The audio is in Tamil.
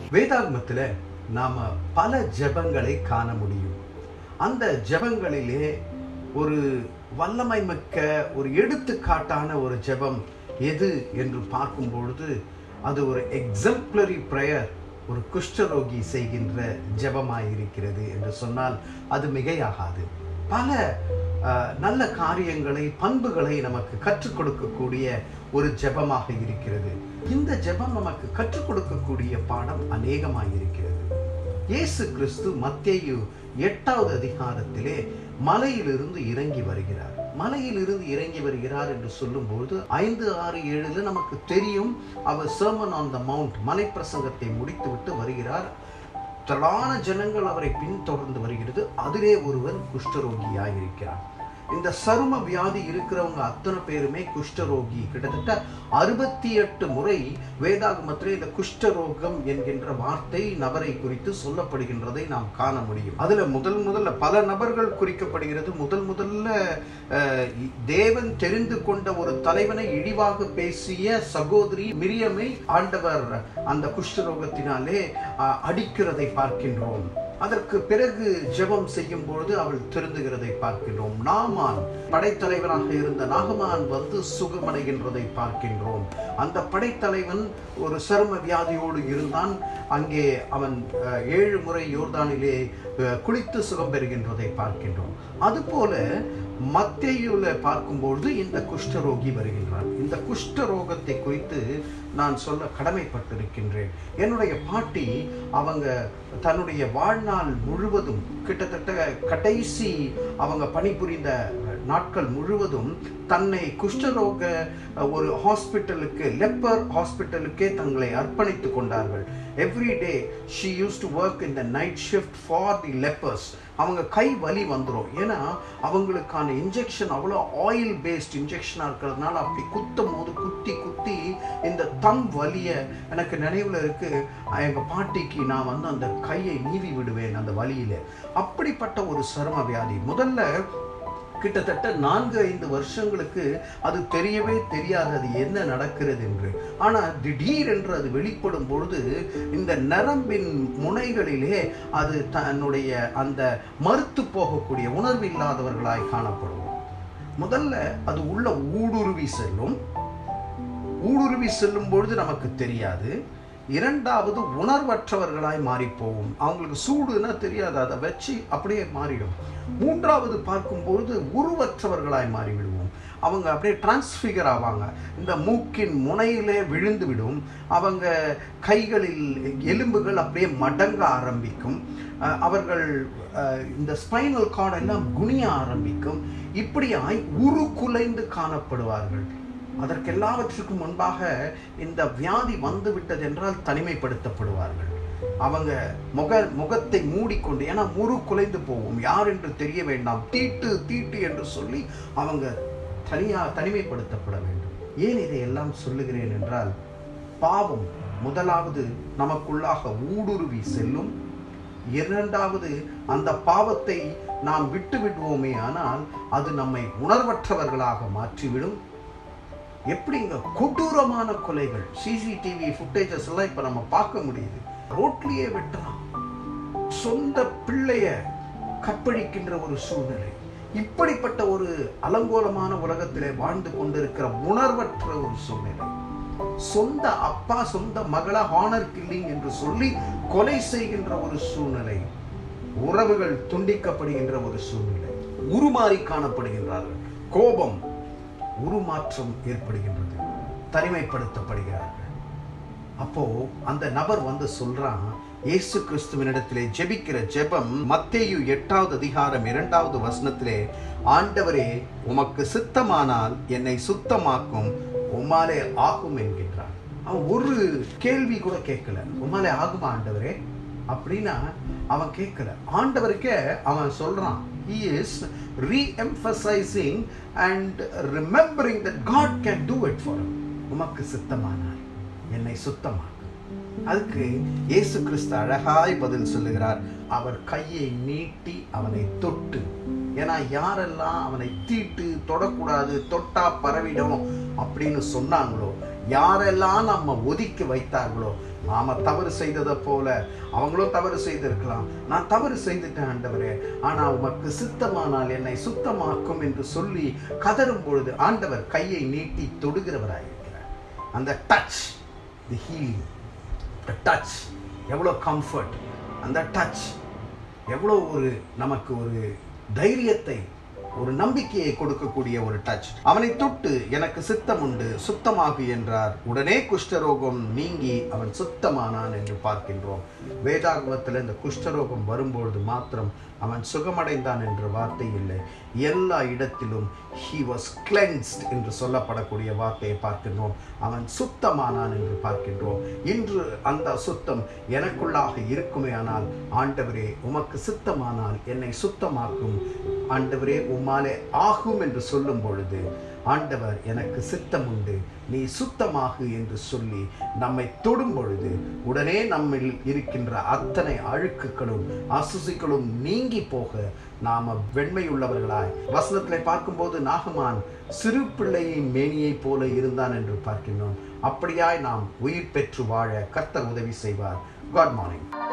வேதாகமத்தில் நாம பல ஜெபங்களை காண முடியும் அந்த ஜெபங்களிலே ஒரு வல்லமை மிக்க ஒரு எடுத்துக்காட்டான ஒரு ஜெபம் எது என்று பார்க்கும் பொழுது அது ஒரு எக்ஸம்ப்ளரி ப்ரேயர் ஒரு குஷ்டரோகி செய்கின்ற ஜெபமாய் இருக்கிறது என்று சொன்னால் அது மிகையாகாது பல அஹ், நல்ல காரியங்களை பண்புகளை நமக்கு கற்றுக் கொடுக்கக்கூடிய ஒரு ஜெபமாக இருக்கிறது இந்த ஜெபம் நமக்கு கற்றுக் கொடுக்கக்கூடிய பாடம் அநேகமாக இருக்கிறது இயேசு கிறிஸ்து மத்தேயு எட்டாவது அதிகாரத்திலே மலையிலிருந்து இறங்கி வருகிறார் மலையிலிருந்து இறங்கி வருகிறார் என்று சொல்லும்போது ஐந்து ஆறு ஏழுல நமக்கு தெரியும் அவர் சர்மன் ஆன் த மவுண்ட் மலை பிரசங்கத்தை முடித்துவிட்டு வருகிறார் திரளான ஜனங்கள் அவரை பின்தொடர்ந்து வருகிறது அதிலே ஒருவன் குஷ்டரோகியாய் இருக்கிறான் இந்த சரும வியாதி இருக்கிறவங்க அத்தனை பேருமே குஷ்டரோகி கிட்டத்தட்ட அறுபத்தி எட்டு முறை வேதாகமத்திலே இந்த குஷ்டரோகம் என்கின்ற வார்த்தை நபரை குறித்து சொல்லப்படுகின்றதை நாம் காண முடியும் அதுல முதல் முதல்ல பல நபர்கள் குறிக்கப்படுகிறது முதல் முதல்ல அஹ், தேவன் தெரிந்து கொண்ட ஒரு தலைவனை இழிவாக பேசிய சகோதரி மிரியமை ஆண்டவர் அந்த குஷ்டரோகத்தினாலே அஹ், அடிக்கிறதை பார்க்கின்றோம் அதற்கு பிறகு ஜெபம் செய்யும் பொழுது அவள் திருந்துகிறதை பார்க்கின்றோம் நாமான் படைத்தலைவனாக இருந்த நாகமான் வந்து சுகமடைகின்றதை பார்க்கின்றோம் அந்த படைத்தலைவன் ஒரு சரும வியாதியோடு இருந்தான் அங்கே அவன் அஹ், ஏழு முறை யோர்தானிலே அஹ், குளித்து சுகம் பெறுகின்றதை பார்க்கின்றோம் அதுபோல மத்தேயுல பார்க்கும்பொழுது இந்த குஷ்டரோகி வருகின்றான் இந்த குஷ்டரோகத்தை குறித்து நான் சொல்ல கடமைப்பட்டிருக்கின்றேன் என்னுடைய பாட்டி அவங்க தன்னுடைய வாழ்நாள் முழுவதும் கிட்டத்தட்ட கடைசி அவங்க பணிபுரிந்த நாட்கள் முழுவதும் தன்னை குஷ்டரோக ஒரு ஹாஸ்பிட்டலுக்கு லெப்பர் ஹாஸ்பிட்டலுக்கே தங்களை அர்ப்பணித்துக் கொண்டார்கள் every day she use to work in the night shift for the lepers அவங்க கை வலி வந்துடும் ஏன்னா அவங்களுக்கான இன்ஜெக்ஷன் அவ்வளோ ஆயில் பேஸ்ட் இன்ஜெக்ஷனாக இருக்கிறதுனால அப்படி குத்தும் போது குத்தி குத்தி இந்த தம் வலியை எனக்கு நினைவில் இருக்கு எங்கள் பாட்டிக்கு நான் வந்து அந்த கையை நீவி விடுவேன் அந்த வலியில் அப்படிப்பட்ட ஒரு சரும வியாதி முதல்ல கிட்டத்தட்ட நான்கு ஐந்து வருஷங்களுக்கு அது தெரியவே தெரியாது அது என்ன நடக்கிறது என்று ஆனால் திடீரென்று அது வெளிப்படும் பொழுது இந்த நரம்பின் முனைகளிலே அது தன்னுடைய அந்த மறுத்து போகக்கூடிய உணர்வு இல்லாதவர்களாய் காணப்படும் முதல்ல அது உள்ள ஊடுருவி செல்லும் ஊடுருவி செல்லும் பொழுது நமக்கு தெரியாது இரண்டாவது உணர்வற்றவர்களாய் மாறி போகும் அவங்களுக்கு சூடுன்னா தெரியாது அதை வச்சு அப்படியே மாறிடும் மூன்றாவது பார்க்கும்பொழுது உருவற்றவர்களாய் மாறிவிடுவோம் அவங்க அப்படியே டிரான்ஸ்ஃபிகர் ஆவாங்க இந்த மூக்கின் முனையிலே விழுந்து விடும் அவங்க கைகளில் எலும்புகள் அப்படியே மடங்க ஆரம்பிக்கும் அஹ் அவர்கள் அஹ் இந்த ஸ்பைனல் கார்டு எல்லாம் குனிய ஆரம்பிக்கும் இப்படியாய் உரு குலைந்து காணப்படுவார்கள் அதற்கெல்லாவற்றுக்கும் முன்பாக இந்த வியாதி வந்து விட்டது என்றால் தனிமைப்படுத்தப்படுவார்கள் அவங்க முக முகத்தை மூடிக்கொண்டு ஏன்னா முறு குலைந்து போகும் யார் என்று தெரிய வேண்டாம் தீட்டு தீட்டு என்று சொல்லி அவங்க தனியா தனிமைப்படுத்தப்பட வேண்டும் ஏன் இதையெல்லாம் சொல்லுகிறேன் என்றால் பாவம் முதலாவது நமக்குள்ளாக ஊடுருவி செல்லும் இரண்டாவது அந்த பாவத்தை நாம் விட்டு விடுவோமே ஆனால் அது நம்மை உணர்வற்றவர்களாக மாற்றிவிடும் எப்படிங்க கொடூரமான கொலைகள் சிசிடிவி ஃபுட்டேஜஸ் எல்லாம் இப்ப நம்ம பார்க்க முடியுது ரோட்லயே வெட்டலாம் சொந்த பிள்ளைய கற்பழிக்கின்ற ஒரு சூழ்நிலை இப்படிப்பட்ட ஒரு அலங்கோலமான உலகத்திலே வாழ்ந்து கொண்டிருக்கிற உணர்வற்ற ஒரு சூழ்நிலை சொந்த அப்பா சொந்த மகள ஹானர் கில்லிங் என்று சொல்லி கொலை செய்கின்ற ஒரு சூழ்நிலை உறவுகள் துண்டிக்கப்படுகின்ற ஒரு சூழ்நிலை உருமாறி காணப்படுகின்றார்கள் கோபம் உருமாற்றம் ஏற்படுகின்றது தனிமைப்படுத்தப்படுகிறார்கள் அப்போ அந்த நபர் வந்து சொல்றான் இயேசு கிறிஸ்துவனிடத்திலே ஜெபிக்கிற ஜெபம் மத்தேயு எட்டாவது அதிகாரம் இரண்டாவது வசனத்திலே ஆண்டவரே உமக்கு சித்தமானால் என்னை சுத்தமாக்கும் உமாலே ஆகும் என்கின்றான் அவன் ஒரு கேள்வி கூட கேட்கல உமாலே ஆகுமா ஆண்டவரே அப்படின்னா அவன் கேட்கல ஆண்டவருக்கே அவன் சொல்றான் he is re-emphasizing and remembering that God can do it for him உமக்கு சித்தமானால் என்னை சுத்தமாக்கும் அதுக்கு இயேசு கிறிஸ்து அழகாய் பதில் சொல்லுகிறார் அவர் கையை நீட்டி அவனை தொட்டு ஏன்னா யாரெல்லாம் அவனை தீட்டு தொடக்கூடாது தொட்டா பரவிடும் அப்படின்னு சொன்னாங்களோ யாரெல்லாம் நம்ம ஒதுக்கி வைத்தார்களோ நாம தவறு செய்ததை போல அவங்களும் தவறு செய்திருக்கலாம் நான் தவறு செய்துட்டேன் ஆண்டவரே ஆனா உமக்கு சித்தமானால் என்னை சுத்தமாக்கும் என்று சொல்லி கதறும் பொழுது ஆண்டவர் கையை நீட்டி தொடுகிறவராயிருக்கிறார் அந்த டச் தி ஹீலிங் டச் எவ்வளோ கம்ஃபர்ட் அந்த டச் எவ்வளோ ஒரு நமக்கு ஒரு தைரியத்தை ஒரு நம்பிக்கையை கொடுக்கக்கூடிய ஒரு டச் அவனை தொட்டு எனக்கு சித்தம் உண்டு சுத்தமாகு என்றார் உடனே குஷ்டரோகம் நீங்கி அவன் சுத்தமானான் என்று பார்க்கின்றோம் வேதாகமத்தில் இந்த குஷ்டரோகம் வரும்பொழுது மாத்திரம் அவன் சுகமடைந்தான் என்ற வார்த்தை இல்லை எல்லா இடத்திலும் ஹி வாஸ் கிளென்ஸ்ட் என்று சொல்லப்படக்கூடிய வார்த்தையை பார்க்கின்றோம் அவன் சுத்தமானான் என்று பார்க்கின்றோம் இன்று அந்த சுத்தம் எனக்குள்ளாக இருக்குமே ஆனால் ஆண்டவரே உமக்கு சித்தமானால் என்னை சுத்தமாக்கும் ஆண்டவரே உம்மாலே ஆகும் என்று சொல்லும் பொழுது ஆண்டவர் எனக்கு சித்தம் உண்டு நீ சுத்தமாகு என்று சொல்லி நம்மை தொடும் பொழுது உடனே நம்மில் இருக்கின்ற அத்தனை அழுக்குகளும் அசுசிகளும் நீங்கி போக நாம வெண்மையுள்ளவர்களாய் வசனத்திலே பார்க்கும்போது நாகமான் சிறு பிள்ளையின் மேனியைப் போல இருந்தான் என்று பார்க்கின்றோம் அப்படியாய் நாம் உயிர் பெற்று வாழ கர்த்தர் உதவி செய்வார் காட் மார்னிங்